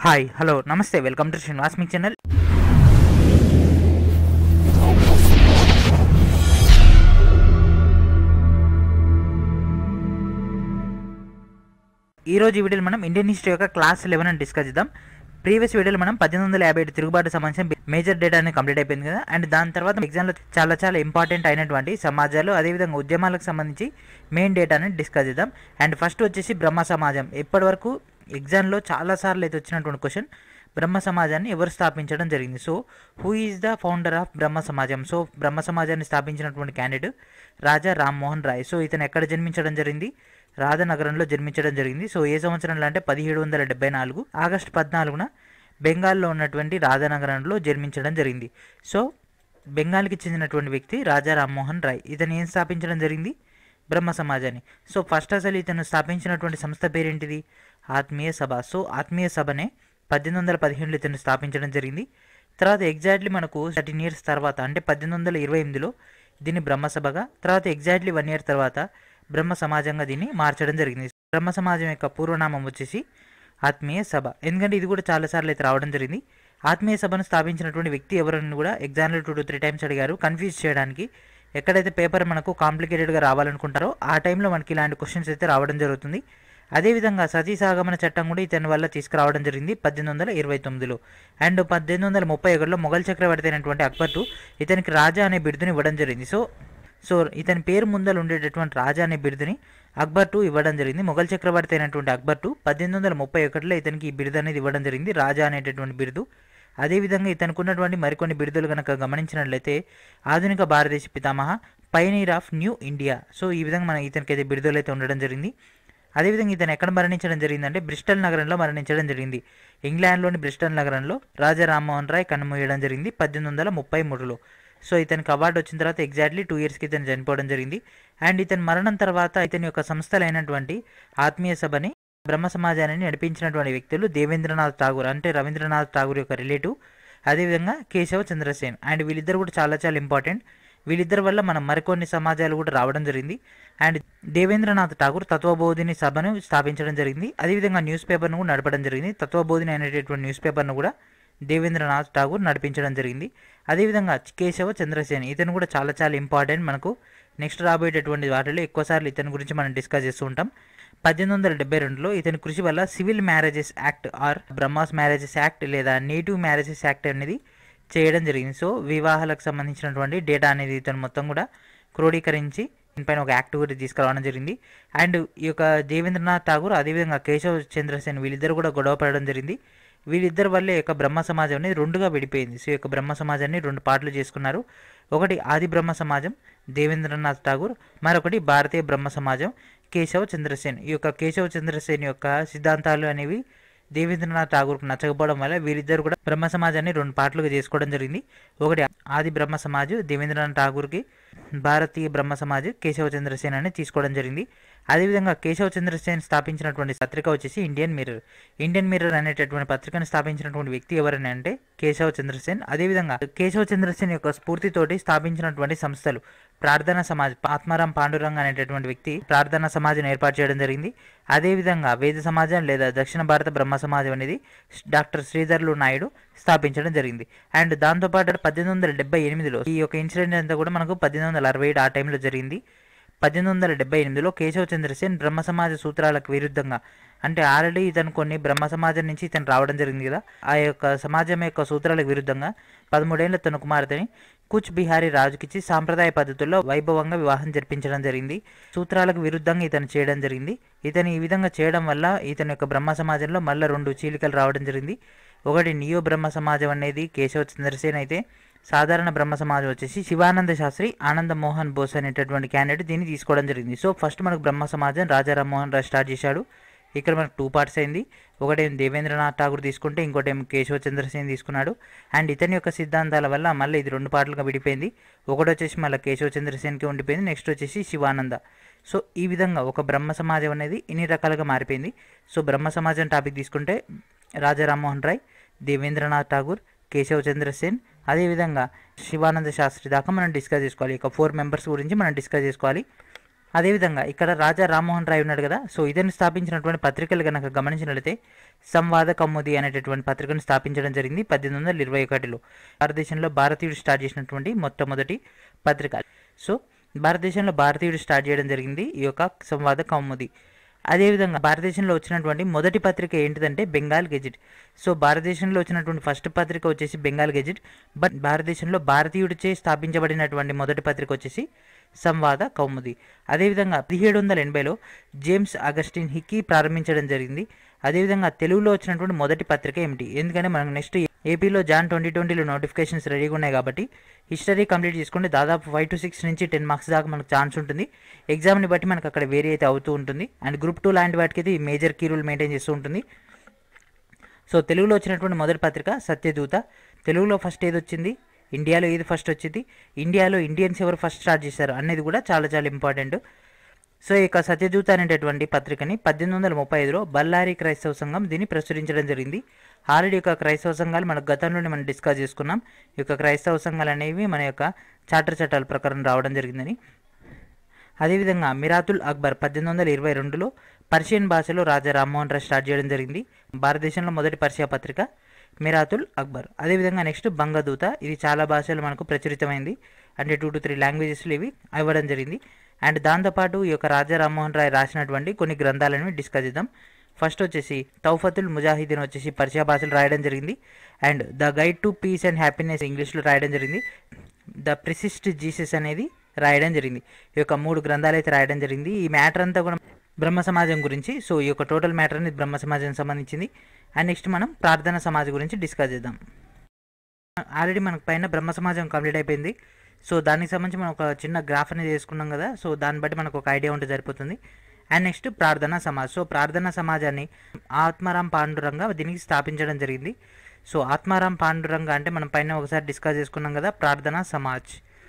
hi hello నమస్తే welcome to Srinivas మీ channel ఈ రోజు ఈ వీడియోలో మనం ఇండియన్ హిస్టరీ యొక్క క్లాస్ లెవెన్ అని డిస్కస్ చేద్దాం ప్రీవియస్ వీడియోలో మనం పద్దెనిమిది వందల యాభై ఏడు తిరుగుబాటు సంబంధించిన మేజర్ డేటా అనేది కంప్లీట్ అయిపోయింది కదా అండ్ దాని తర్వాత ఎగ్జామ్లో చాలా చాలా ఇంపార్టెంట్ అయినటువంటి సమాజాలు అదేవిధంగా ఉద్యమాలకు సంబంధించి మెయిన్ డేటాని డిస్కస్ చేద్దాం అండ్ ఫస్ట్ వచ్చేసి బ్రహ్మ సమాజం ఇప్పటివరకు ఎగ్జామ్లో చాలాసార్లు అయితే వచ్చినటువంటి క్వశ్చన్ బ్రహ్మ సమాజాన్ని ఎవరు స్థాపించడం జరిగింది so who is the founder of Brahma సమాజం సో బ్రహ్మ సమాజాన్ని స్థాపించినటువంటి క్యాండిడేట్ రాజా రామ్మోహన్ రాయ్ సో ఇతను ఎక్కడ జన్మించడం జరిగింది రాధనగరంలో జన్మించడం జరిగింది సో ఏ సంవత్సరంలో అంటే పదిహేడు వందల డెబ్బై నాలుగు ఆగస్టు పద్నాలుగున బెంగాల్లో ఉన్నటువంటి రాధనగరంలో జన్మించడం జరిగింది సో బెంగాల్కి చెందినటువంటి వ్యక్తి రాజా రామ్మోహన్ రాయ్ ఇతను ఏం స్థాపించడం జరిగింది బ్రహ్మ సమాజాన్ని సో ఫస్ట్ అసలు ఇతను స్థాపించినటువంటి సంస్థ పేరేంటిది ఆత్మీయ సభ సో ఆత్మీయ సభనే పద్దెనిమిది వందల పదిహేనులో ఇతను స్థాపించడం జరిగింది తర్వాత ఎగ్జాక్ట్లీ మనకు థర్టీన్ ఇయర్స్ తర్వాత అంటే పద్దెనిమిది వందల ఇరవై ఎనిమిదిలో దీన్ని బ్రహ్మసభగా తర్వాత ఎగ్జాక్ట్లీ వన్ ఇయర్ తర్వాత బ్రహ్మ సమాజంగా దీన్ని మార్చడం జరిగింది బ్రహ్మ సమాజం యొక్క పూర్వనామం వచ్చేసి ఆత్మీయ సభ ఎందుకంటే ఇది కూడా చాలాసార్లు అయితే రావడం జరిగింది ఆత్మీయ సభను స్థాపించినటువంటి వ్యక్తి ఎవరని కూడా ఎగ్జామ్లో టూ టు త్రీ టైమ్స్ అడిగారు కన్ఫ్యూజ్ చేయడానికి ఎక్కడైతే పేపర్ మనకు కాంప్లికేటెడ్గా రావాలనుకుంటారో ఆ టైంలో మనకి ఇలాంటి క్వశ్చన్స్ అయితే రావడం జరుగుతుంది అదేవిధంగా సతీ సాగమన చట్టం కూడా ఇతని వల్ల తీసుకురావడం జరిగింది పద్దెనిమిది వందల ఇరవై తొమ్మిదిలో అండ్ పద్దెనిమిది వందల ముప్పై ఒకటిలో మొఘల్ చక్రవర్తి అయినటువంటి అక్బర్ ఇతనికి రాజా అనే బిరుదుని ఇవ్వడం జరిగింది సో సో ఇతని పేరు ముందర ఉండేటటువంటి రాజా అనే బిరుదుని అక్బర్ టూ ఇవ్వడం జరిగింది మొఘల్ చక్రవర్తి అయినటువంటి అక్బర్ టూ పద్దెనిమిది వందల ముప్పై ఒకటిలో ఇతనికి ఈ బిరుదు అనేది ఇవ్వడం జరిగింది రాజా అనేటటువంటి బిరుదు అదేవిధంగా ఇతనికి ఉన్నటువంటి మరికొన్ని బిరుదులు కనుక గమనించినట్లయితే ఆధునిక భారతదేశ పితామహ pioneer of new India so ఈ విధంగా మన ఇతనికి అయితే బిరుదులు అయితే ఉండడం జరిగింది అదేవిధంగా ఇతను ఎక్కడ మరణించడం జరిగిందంటే బ్రిస్టల్ నగరంలో మరణించడం జరిగింది ఇంగ్లాండ్లోని బ్రిస్టల్ నగరంలో రాజా రామ్మోహన్ రాయ్ కన్నుమూయడం జరిగింది పద్దెనిమిది వందల ముప్పై మూడులో సో ఇతనికి అవార్డు వచ్చిన తర్వాత ఎగ్జాక్ట్లీ టూ ఇయర్స్కి ఇతను చనిపోవడం జరిగింది అండ్ ఇతని మరణం తర్వాత ఇతని యొక్క సంస్థలైనటువంటి ఆత్మీయ సభని బ్రహ్మ సమాజాన్ని నడిపించినటువంటి వ్యక్తులు దేవేంద్రనాథ్ ఠాగూర్ అంటే రవీంద్రనాథ్ ఠాగూర్ యొక్క రిలేటివ్ అదేవిధంగా కేశవ చంద్రసేన్ అండ్ వీళ్ళిద్దరు కూడా చాలా చాలా ఇంపార్టెంట్ వీళ్ళిద్దరి వల్ల మనం మరికొన్ని సమాజాలు కూడా రావడం జరిగింది అండ్ దేవేంద్రనాథ్ ఠాగూర్ తత్వబోధిని సభను స్థాపించడం జరిగింది అదేవిధంగా న్యూస్ పేపర్ను కూడా నడపడం జరిగింది తత్వబోధిని అనేటటువంటి న్యూస్ పేపర్ను కూడా దేవేంద్రనాథ్ ఠాగూర్ నడిపించడం జరిగింది అదేవిధంగా కేశవ చంద్రసేన్ ఇతను కూడా చాలా చాలా ఇంపార్టెంట్ మనకు నెక్స్ట్ రాబోయేటటువంటి వాటిలో ఎక్కువసార్లు ఇతని గురించి మనం డిస్కస్ చేస్తూ ఉంటాం పద్దెనిమిది వందల డెబ్బై రెండులో ఇతని కృషి వల్ల civil marriages act or Brahmos marriages act లేదా నేటివ్ మ్యారేజెస్ యాక్ట్ అనేది చేయడం జరిగింది సో వివాహాలకు సంబంధించినటువంటి డేటా అనేది ఇతను మొత్తం కూడా క్రోడీకరించి దీనిపైన ఒక యాక్ట్ కూడా తీసుకురావడం జరిగింది అండ్ ఈ యొక్క దేవేంద్రనాథ్ ఠాగూర్ అదేవిధంగా కేశవ్ చంద్రసేన్ వీళ్ళిద్దరు కూడా గొడవ పడడం జరిగింది వీళ్ళిద్దరి వల్లే ఈ యొక్క బ్రహ్మ సమాజం అనేది రెండుగా విడిపోయింది సో ఈ యొక్క బ్రహ్మ సమాజాన్ని రెండు పార్ట్లు చేసుకున్నారు ఒకటి ఆది బ్రహ్మ సమాజం దేవేంద్రనాథ్ ఠాగూర్ మరొకటి భారతీయ బ్రహ్మ సమాజం కేశవ్ చంద్రసేన్ ఈ యొక్క కేశవ్ చంద్రసేన్ యొక్క సిద్ధాంతాలు అనేవి దేవేంద్రనాథ్ ఠాగూర్కు నచ్చకపోవడం వల్ల వీరిద్దరు కూడా బ్రహ్మ సమాజాన్ని రెండు పార్ట్లుగా చేసుకోవడం జరిగింది ఒకటి ఆది బ్రహ్మ సమాజ్ దేవేంద్రనాథ్ ఠాగూర్కి భారతీయ బ్రహ్మ సమాజ్ కేశవ చంద్రసేన్ అని తీసుకోవడం జరిగింది అదేవిధంగా కేశవ చంద్రసేన్ స్థాపించినటువంటి పత్రిక వచ్చేసి ఇండియన్ మిర్రర్ ఇండియన్ మిర్రర్ అనేటటువంటి పత్రికను స్థాపించినటువంటి వ్యక్తి ఎవరని అంటే కేశవ చంద్రసేన్ అదేవిధంగా కేశవ చంద్రసేన్ యొక్క స్ఫూర్తితోటి స్థాపించినటువంటి సంస్థలు ప్రార్థనా సమాజ్ ఆత్మారాం పాండురంగ అనేటటువంటి వ్యక్తి ప్రార్థనా సమాజం ఏర్పాటు చేయడం జరిగింది అదేవిధంగా వేద సమాజం లేదా దక్షిణ భారత బ్రహ్మ సమాజం అనేది డాక్టర్ శ్రీధర్లు నాయుడు స్థాపించడం జరిగింది అండ్ దాంతోపాటు పద్దెనిమిది వందల డెబ్బై ఎనిమిదిలో ఈ యొక్క ఇన్సిడెంట్ అంతా కూడా మనకు పద్దెనిమిది వందల అరవై ఏడు ఆ టైంలో జరిగింది పద్దెనిమిది వందల డెబ్బై ఎనిమిదిలో కేశవ చంద్రసేన్ బ్రహ్మ సమాజ సూత్రాలకు విరుద్ధంగా అంటే ఆల్రెడీ ఇతను కొన్ని బ్రహ్మ సమాజం నుంచి ఇతను రావడం జరిగింది కదా ఆ యొక్క సమాజం యొక్క సూత్రాలకు విరుద్ధంగా పదమూడేళ్ల తన కుమార్తెని కూచ్ బిహారీ రాజుకిచ్చి సాంప్రదాయ పద్ధతుల్లో వైభవంగా వివాహం జరిపించడం జరిగింది సూత్రాలకు విరుద్ధంగా ఇతను చేయడం జరిగింది ఇతను ఈ విధంగా చేయడం వల్ల ఇతని యొక్క బ్రహ్మ సమాజంలో మళ్ళీ రెండు చీలికలు రావడం జరిగింది ఒకటి నియో బ్రహ్మ సమాజం అనేది కేశవ చంద్రసేన్ అయితే సాధారణ బ్రహ్మ సమాజం వచ్చేసి శివానంద శాస్త్రి ఆనంద మోహన్ బోస్ అనేటటువంటి క్యాండిడేట్ దీన్ని తీసుకోవడం జరిగింది సో ఫస్ట్ మనకు బ్రహ్మ సమాజం రాజా రామ్మోహన్ రాయ్ స్టార్ట్ చేశాడు ఇక్కడ మనకు టూ పార్ట్స్ అయింది ఒకటేం దేవేంద్రనాథ్ ఠాగూర్ తీసుకుంటే ఇంకోటేం కేశవ చంద్రసేన్ తీసుకున్నాడు అండ్ ఇతని యొక్క సిద్ధాంతాల వల్ల మళ్ళీ ఇది రెండు పార్ట్లుగా విడిపోయింది ఒకటి వచ్చేసి మళ్ళీ కేశవ చంద్రసేన్కి ఉండిపోయింది నెక్స్ట్ వచ్చేసి శివానంద సో ఈ విధంగా ఒక బ్రహ్మ సమాజం అనేది ఇన్ని రకాలుగా మారిపోయింది సో బ్రహ్మ సమాజం టాపిక్ తీసుకుంటే రాజా రామ్మోహన్ రాయ్ దేవేంద్రనాథ్ ఠాగూర్ కేశవ చంద్రసేన్ అదేవిధంగా శివానంద శాస్త్రి దాకా మనం డిస్కస్ చేసుకోవాలి ఇక ఫోర్ మెంబర్స్ గురించి మనం డిస్కస్ చేసుకోవాలి అదేవిధంగా ఇక్కడ రాజా రామ్మోహన్ రాయ్ ఉన్నాడు కదా సో ఇతను స్థాపించినటువంటి పత్రికలు కనుక గమనించినట్లయితే సంవాద కౌముది అనేటటువంటి పత్రికను స్థాపించడం జరిగింది పద్దెనిమిది వందల ఇరవై ఒకటిలో భారతదేశంలో భారతీయుడు స్టార్ట్ చేసినటువంటి మొట్టమొదటి పత్రిక సో భారతదేశంలో భారతీయుడు స్టార్ట్ చేయడం జరిగింది ఈ యొక్క సంవాద కౌముది అదేవిధంగా భారతదేశంలో వచ్చినటువంటి మొదటి పత్రిక ఏంటిదంటే బెంగాల్ గెజిట్ సో భారతదేశంలో వచ్చినటువంటి ఫస్ట్ పత్రిక వచ్చేసి బెంగాల్ గెజిట్ బట్ భారతదేశంలో భారతీయుడిచే స్థాపించబడినటువంటి మొదటి పత్రిక వచ్చేసి సంవాద కౌముది అదేవిధంగా పదిహేడు వందల ఎనభైలో జేమ్స్ అగస్టిన్ హిక్కీ ప్రారంభించడం జరిగింది అదేవిధంగా తెలుగులో వచ్చినటువంటి మొదటి పత్రిక ఏమిటి ఎందుకంటే మనకు నెక్స్ట్ ఏపీలో జాన్ ట్వంటీ ట్వంటీలో నోటిఫికేషన్స్ రెడీగా ఉన్నాయి కాబట్టి హిస్టరీ కంప్లీట్ చేసుకుంటే దాదాపు ఫైవ్ టు సిక్స్ నుంచి టెన్ మార్క్స్ దాకా మనకు ఛాన్స్ ఉంటుంది ఎగ్జామ్ని బట్టి మనకు అక్కడ వేరీ అయితే అవుతూ ఉంటుంది అండ్ గ్రూప్ టూ లాంటి వాటికి అయితే ఈ మేజర్ కీ రూల్ మెయింటైన్ చేస్తూ ఉంటుంది సో తెలుగులో వచ్చినటువంటి మొదటి పత్రిక సత్యదూత తెలుగులో ఫస్ట్ ఏది వచ్చింది ఇండియాలో ఏది ఫస్ట్ వచ్చింది ఇండియాలో ఇండియన్స్ ఎవరు ఫస్ట్ స్టార్ట్ చేశారు అనేది కూడా చాలా చాలా ఇంపార్టెంట్ సో ఈ యొక్క సత్యదూత అనేటటువంటి పత్రికని పద్దెనిమిది వందల ముప్పై ఐదులో బళ్ళారి క్రైస్తవ సంఘం దీన్ని ప్రచురించడం జరిగింది ఆల్రెడీ యొక్క క్రైస్తవ సంఘాలు మన గతంలోనే మనం డిస్కస్ చేసుకున్నాం ఈ యొక్క క్రైస్తవ సంఘాలు అనేవి మన యొక్క చార్టర్ చట్టాల ప్రకారం రావడం జరిగిందని అదేవిధంగా మిరాతుల్ అక్బర్ పద్దెనిమిది వందల ఇరవై రెండులో పర్షియన్ భాషలో రాజా రామ్మోహన్ రాయ్ స్టార్ట్ చేయడం జరిగింది భారతదేశంలో మొదటి పర్షియా పత్రిక మిరాతుల్ అక్బర్ అదేవిధంగా నెక్స్ట్ బంగదూత ఇది చాలా భాషలు మనకు ప్రచురితమైంది అంటే టూ టు త్రీ లాంగ్వేజెస్లో ఇవి ఇవ్వడం జరిగింది అండ్ దాంతోపాటు ఈ యొక్క రాజా రామ్మోహన్ రాయ్ రాసినటువంటి కొన్ని గ్రంథాలను డిస్కస్ చేద్దాం ఫస్ట్ వచ్చేసి తౌఫతుల్ ముజాహిదీన్ వచ్చేసి పర్షియా భాషలు రాయడం జరిగింది and the guide to peace and happiness ఇంగ్లీష్లో రాయడం జరిగింది ద ప్రిసిస్ట్ జీసస్ అనేది రాయడం జరిగింది ఈ యొక్క మూడు గ్రంథాలు అయితే రాయడం జరిగింది ఈ మ్యాటర్ అంతా కూడా బ్రహ్మ సమాజం గురించి సో ఈ యొక్క టోటల్ మ్యాటర్ అనేది బ్రహ్మ సమాజానికి సంబంధించింది అండ్ నెక్స్ట్ మనం ప్రార్థన సమాజం గురించి డిస్కస్ చేద్దాం ఆల్రెడీ మనకు పైన బ్రహ్మ సమాజం కంప్లీట్ అయిపోయింది సో దానికి సంబంధించి మనం ఒక చిన్న గ్రాఫ్ అనేది చేసుకున్నాం కదా సో దాన్ని బట్టి మనకు ఒక ఐడియా ఉంటే సరిపోతుంది అండ్ నెక్స్ట్ ప్రార్థనా సమాజ్ సో ప్రార్థనా సమాజాన్ని ఆత్మారాం పాండురంగా దీనికి స్థాపించడం జరిగింది సో ఆత్మారాం పాండురంగ అంటే మనం పైన ఒకసారి డిస్కస్ చేసుకున్నాం కదా ప్రార్థనా సమాజ్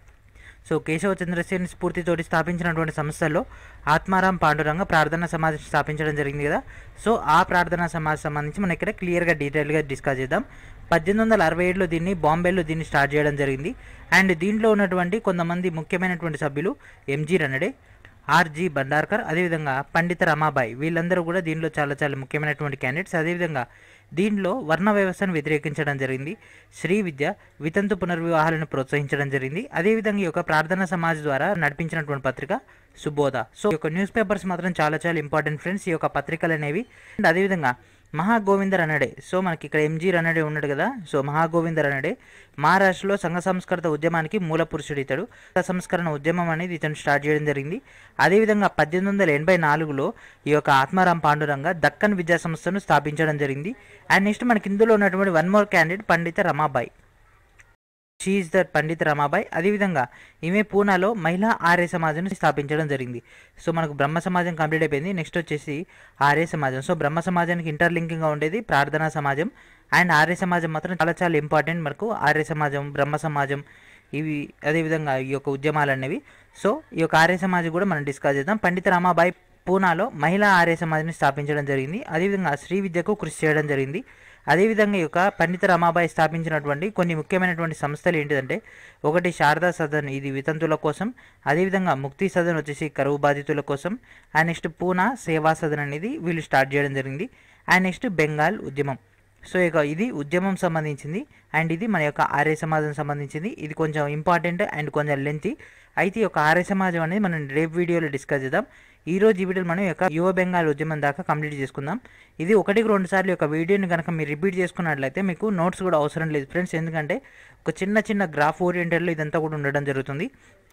సో కేశవ చంద్రసేన్ స్ఫూర్తితోటి స్థాపించినటువంటి సంస్థల్లో ఆత్మారాం పాండురంగ ప్రార్థనా సమాజ్ స్థాపించడం జరిగింది కదా సో ఆ ప్రార్థనా సమాజ్ సంబంధించి మనం ఇక్కడ క్లియర్గా డీటెయిల్గా డిస్కస్ చేద్దాం పద్దెనిమిది వందల అరవై ఏడులో దీన్ని బాంబేలో దీన్ని స్టార్ట్ చేయడం జరిగింది అండ్ దీంట్లో ఉన్నటువంటి కొంతమంది ముఖ్యమైనటువంటి సభ్యులు ఎంజీ రనడే ఆర్జీ బండార్కర్ అదేవిధంగా పండిత రమాబాయి వీళ్ళందరూ కూడా దీనిలో చాలా చాలా ముఖ్యమైనటువంటి క్యాండిడేట్స్ అదేవిధంగా దీనిలో వర్ణ వ్యవస్థను వ్యతిరేకించడం జరిగింది శ్రీ విద్య వితంతు పునర్వివాహాలను ప్రోత్సహించడం జరిగింది అదేవిధంగా ఈ యొక్క ప్రార్థనా సమాజ్ ద్వారా నడిపించినటువంటి పత్రిక సుబోధ సో ఈ యొక్క న్యూస్ పేపర్స్ మాత్రం చాలా చాలా ఇంపార్టెంట్ ఫ్రెండ్స్ ఈ యొక్క పత్రికలు అనేవి అండ్ అదేవిధంగా మహాగోవింద రనడే సో మనకి ఇక్కడ ఎంజీ రనడే ఉన్నాడు కదా సో మహాగోవింద రనడే మహారాష్ట్రలో సంఘ సంస్కృత ఉద్యమానికి మూల పురుషుడు ఇతడు సంఘ సంస్కరణ ఉద్యమం అనేది ఇతను స్టార్ట్ చేయడం జరిగింది అదేవిధంగా పద్దెనిమిది వందల ఎనభై నాలుగులో ఈ యొక్క ఆత్మారాం పాండురంగ దక్కన్ విద్యా సంస్థను స్థాపించడం జరిగింది అండ్ నెక్స్ట్ మనకి ఇందులో ఉన్నటువంటి one more candidate Pandita Ramabai she the Pandit Ramabai అదేవిధంగా ఈమె పూనాలో మహిళా ఆర్య సమాజాన్ని స్థాపించడం జరిగింది సో మనకు బ్రహ్మ సమాజం కంప్లీట్ అయిపోయింది నెక్స్ట్ వచ్చేసి ఆర్య సమాజం సో బ్రహ్మ సమాజానికి ఇంటర్లింకింగ్గా ఉండేది ప్రార్థనా సమాజం అండ్ ఆర్య సమాజం మాత్రం చాలా చాలా ఇంపార్టెంట్ మనకు ఆర్య సమాజం బ్రహ్మ సమాజం ఇవి అదేవిధంగా ఈ యొక్క ఉద్యమాలు అనేవి సో ఈ యొక్క ఆర్య సమాజం కూడా మనం డిస్కస్ చేద్దాం పండిత రామాబాయి పూనాలో మహిళా ఆర్య సమాజాన్ని స్థాపించడం జరిగింది అదేవిధంగా శ్రీ విద్యకు కృషి చేయడం జరిగింది అదేవిధంగా ఈ యొక్క పండిత రమాబాయి స్థాపించినటువంటి కొన్ని ముఖ్యమైనటువంటి సంస్థలు ఏంటిదంటే ఒకటి శారదా సదన్ ఇది వితంతుల కోసం అదేవిధంగా ముక్తి సదన్ వచ్చేసి కరువు బాధితుల కోసం అండ్ నెక్స్ట్ పూనా సేవా సదన్ అనేది వీళ్ళు స్టార్ట్ చేయడం జరిగింది అండ్ నెక్స్ట్ బెంగాల్ ఉద్యమం సో ఇక ఇది ఉద్యమం సంబంధించింది అండ్ ఇది మన యొక్క ఆర్య సమాజం సంబంధించింది ఇది కొంచెం ఇంపార్టెంట్ అండ్ కొంచెం లెంతీ అయితే ఈ యొక్క ఆర్య సమాజం అనేది మనం రేపు వీడియోలో డిస్కస్ చేద్దాం ఈ రోజు ఈ వీడియోలో మనం ఈ యొక్క యువ బెంగాల్ ఉద్యమం దాకా కంప్లీట్ చేసుకుందాం ఇది ఒకటికి రెండు సార్లు యొక్క వీడియోని కనుక మీరు రిపీట్ చేసుకున్నట్లయితే మీకు నోట్స్ కూడా అవసరం లేదు ఫ్రెండ్స్ ఎందుకంటే ఒక చిన్న చిన్న గ్రాఫ్ ఓరియంటెడ్లో ఇదంతా కూడా ఉండడం జరుగుతుంది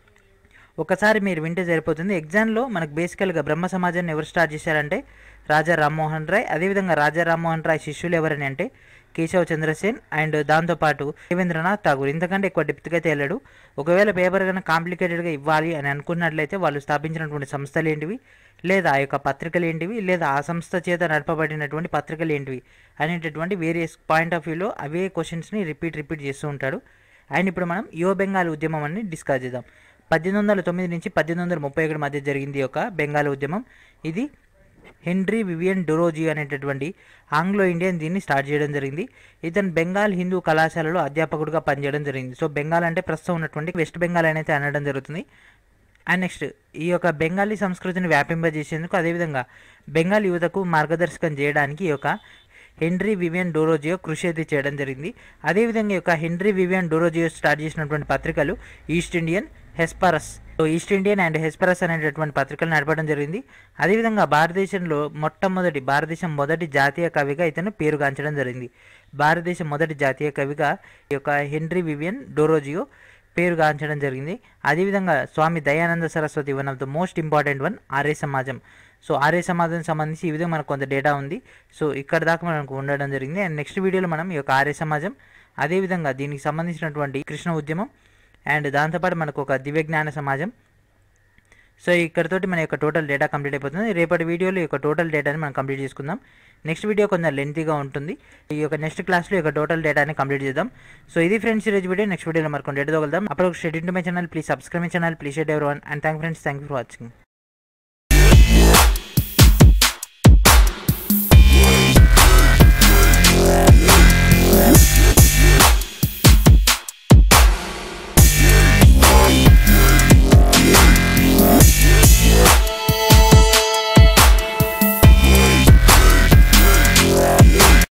ఒకసారి మీరు వింటే సరిపోతుంది ఎగ్జామ్లో మనకు బేసికల్గా బ్రహ్మ సమాజాన్ని ఎవరు స్టార్ట్ చేశారంటే రాజా రామ్మోహన్ రాయ్ అదేవిధంగా రాజా రామ్మోహన్ రాయ్ శిష్యులు ఎవరని అంటే కేశవ్ చంద్రసేన్ అండ్ దాంతోపాటు దేవేంద్రనాథ్ ఠాగూర్ ఇంతకంటే ఎక్కువ డెప్త్గా అయితే వెళ్ళాడు ఒకవేళ పేపర్ కనుక కాంప్లికేటెడ్గా ఇవ్వాలి అని అనుకున్నట్లయితే వాళ్ళు స్థాపించినటువంటి సంస్థలు ఏంటివి లేదా ఆ యొక్క పత్రికలు ఏంటివి లేదా ఆ సంస్థ చేత నడపబడినటువంటి పత్రికలు ఏంటివి అనేటటువంటి వేరియస్ పాయింట్ ఆఫ్ వ్యూలో అవే క్వశ్చన్స్ని రిపీట్ రిపీట్ చేస్తూ ఉంటాడు అండ్ ఇప్పుడు మనం యువ బెంగాల్ ఉద్యమం అని డిస్కస్ చేద్దాం పద్దెనిమిది వందల తొమ్మిది నుంచి పద్దెనిమిది వందల ముప్పై ఒకటి మధ్య జరిగింది ఈ యొక్క బెంగాల్ ఉద్యమం ఇది హెన్రీ వివియన్ డొరోజీ అనేటటువంటి ఆంగ్లో ఇండియన్ దీన్ని స్టార్ట్ చేయడం జరిగింది ఇతను బెంగాల్ హిందూ కళాశాలలో అధ్యాపకుడిగా పనిచేయడం జరిగింది సో బెంగాల్ అంటే ప్రస్తుతం ఉన్నటువంటి వెస్ట్ బెంగాల్ అనేది అనడం జరుగుతుంది అండ్ నెక్స్ట్ ఈ యొక్క బెంగాలీ సంస్కృతిని వ్యాపింపజేసేందుకు అదేవిధంగా బెంగాల్ యువతకు మార్గదర్శకం చేయడానికి ఈ యొక్క హెన్రీ వివియన్ డోరోజియో కృషి అయితే చేయడం జరిగింది అదేవిధంగా ఈ యొక్క హెన్రీ వివియన్ డోరోజియో స్టార్ట్ చేసినటువంటి పత్రికలు East Indian Hesperus so East Indian and Hesperus అనేటటువంటి పత్రికలు నడపడం జరిగింది అదేవిధంగా భారతదేశంలో మొట్టమొదటి భారతదేశం మొదటి జాతీయ కవిగా ఇతను పేరుగాంచడం జరిగింది భారతదేశం మొదటి జాతీయ కవిగా ఈ యొక్క హెన్రీ వివియన్ డోరోజియో పేరుగాంచడం జరిగింది అదేవిధంగా Swami Dayananda Saraswati one of the most important one Arya సమాజం సో ఆర్య సమాజం సంబంధించి ఈ విధంగా మనకు కొంత డేటా ఉంది సో ఇక్కడ దాకా మనకు ఉండడం జరిగింది అండ్ నెక్స్ట్ వీడియోలో మనం ఈ యొక్క ఆర్య సమాజం అదేవిధంగా దీనికి సంబంధించినటువంటి కృష్ణ ఉద్యమం అండ్ దాంతోపాటు మనకు ఒక దివ్య జ్ఞాన సమాజం సో ఇక్కడతోటి మన యొక్క టోటల్ డేటా కంప్లీట్ అయిపోతుంది రేపటి వీడియోలో ఈ యొక్క టోటల్ డేటాని మనం కంప్లీట్ చేసుకుందాం నెక్స్ట్ వీడియో కొంచెం లెంతీగా ఉంటుంది ఈ యొక్క నెక్స్ట్ క్లాస్లో ఈ యొక్క టోటల్ డేటాని కంప్లీట్ చేద్దాం సో ఇది ఫ్రెండ్స్ ఈరోజు వీడియో నెక్స్ట్ వీడియోలో మరికొన్ని డేటా వెళ్దాం అప్పుడు స్టెడ్ into my channel please subscribe my channel please share everyone and thank friends thank you for watching